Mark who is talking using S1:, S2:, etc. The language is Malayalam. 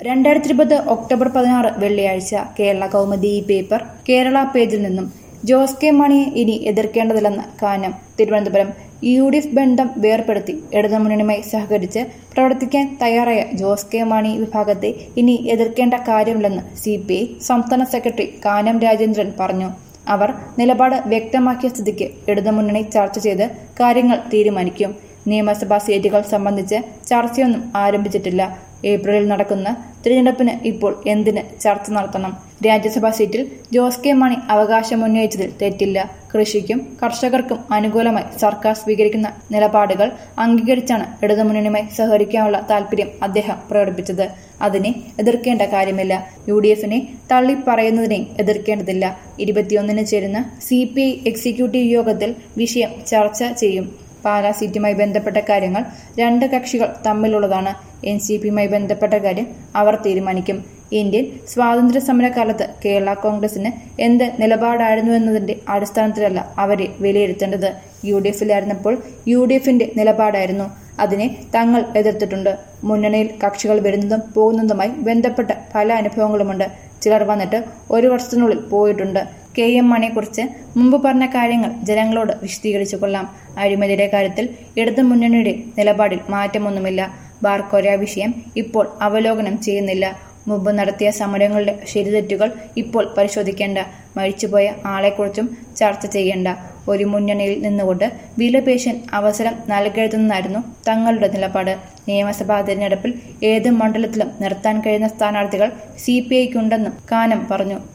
S1: രണ്ടായിരത്തി ഇരുപത് ഒക്ടോബർ പതിനാറ് വെള്ളിയാഴ്ച കേരള കൗമുദി ഈ പേപ്പർ കേരള പേജിൽ നിന്നും ജോസ് കെ മാണിയെ ഇനി എതിർക്കേണ്ടതില്ലെന്ന് Kanam Thiruvananthapuram U D F ബന്ധം വേർപെടുത്തി ഇടതുമുന്നണിയുമായി സഹകരിച്ച് പ്രവർത്തിക്കാൻ തയ്യാറായ ജോസ് കെ മാണി വിഭാഗത്തെ ഇനി എതിർക്കേണ്ട കാര്യമില്ലെന്ന് സി പി ഐ സംസ്ഥാന സെക്രട്ടറി കാനം രാജേന്ദ്രൻ പറഞ്ഞു അവർ നിലപാട് വ്യക്തമാക്കിയ സ്ഥിതിക്ക് ഇടതുമുന്നണി ചർച്ച ചെയ്ത് കാര്യങ്ങൾ തീരുമാനിക്കും നിയമസഭാ സീറ്റുകൾ സംബന്ധിച്ച് ചർച്ചയൊന്നും ആരംഭിച്ചിട്ടില്ല ഏപ്രിലിൽ നടക്കുന്ന തിരഞ്ഞെടുപ്പിന് ഇപ്പോൾ എന്തിന് ചർച്ച നടത്തണം രാജ്യസഭാ സീറ്റിൽ ജോസ് കെ മാണി അവകാശമുന്നയിച്ചതിൽ തെറ്റില്ല കൃഷിക്കും കർഷകർക്കും അനുകൂലമായി സർക്കാർ സ്വീകരിക്കുന്ന നിലപാടുകൾ അംഗീകരിച്ചാണ് ഇടതുമുന്നണിയുമായി സഹകരിക്കാനുള്ള താൽപര്യം അദ്ദേഹം പ്രകടിപ്പിച്ചത് അതിനെ എതിർക്കേണ്ട കാര്യമില്ല യു ഡി എഫിനെ തള്ളിപ്പറയുന്നതിനെയും എതിർക്കേണ്ടതില്ല ഇരുപത്തിയൊന്നിന് ചേരുന്ന സി പി ഐ എക്സിക്യൂട്ടീവ് യോഗത്തിൽ വിഷയം ചർച്ച ചെയ്യും പാലാ സീറ്റുമായി ബന്ധപ്പെട്ട കാര്യങ്ങൾ രണ്ട് കക്ഷികൾ തമ്മിലുള്ളതാണ് എൻ സി പിയുമായി ബന്ധപ്പെട്ട കാര്യം അവർ തീരുമാനിക്കും ഇന്ത്യൻ സ്വാതന്ത്ര്യ സമരകാലത്ത് കേരള കോൺഗ്രസിന് എന്ത് നിലപാടായിരുന്നുവെന്നതിന്റെ അടിസ്ഥാനത്തിലല്ല അവരെ വിലയിരുത്തേണ്ടത് യു ഡി എഫിലായിരുന്നപ്പോൾ യു ഡി എഫിന്റെ നിലപാടായിരുന്നു അതിനെ തങ്ങൾ എതിർത്തിട്ടുണ്ട് മുന്നണിയിൽ കക്ഷികൾ വരുന്നതും പോകുന്നതുമായി ബന്ധപ്പെട്ട പല അനുഭവങ്ങളുമുണ്ട് ചിലർ വന്നിട്ട് ഒരു വർഷത്തിനുള്ളിൽ പോയിട്ടുണ്ട് കെ എം മണിയെക്കുറിച്ച് മുമ്പ് പറഞ്ഞ കാര്യങ്ങൾ ജനങ്ങളോട് വിശദീകരിച്ചു കൊള്ളാം അഴിമതിയുടെ കാര്യത്തിൽ ഇടതു മുന്നണിയുടെ നിലപാടിൽ മാറ്റമൊന്നുമില്ല ബാർക്കോര വിഷയം ഇപ്പോൾ അവലോകനം ചെയ്യുന്നില്ല മുമ്പ് നടത്തിയ സമരങ്ങളുടെ ശരിതെറ്റുകൾ ഇപ്പോൾ പരിശോധിക്കേണ്ട മരിച്ചുപോയ ആളെക്കുറിച്ചും ചർച്ച ചെയ്യേണ്ട ഒരു മുന്നണിയിൽ നിന്നുകൊണ്ട് വിലപേശൻ അവസരം നൽകരുതെന്നായിരുന്നു തങ്ങളുടെ നിലപാട് നിയമസഭാ തിരഞ്ഞെടുപ്പിൽ ഏത് മണ്ഡലത്തിലും നിർത്താൻ കഴിയുന്ന സ്ഥാനാർത്ഥികൾ സി പി ഐക്കുണ്ടെന്നും കാനം പറഞ്ഞു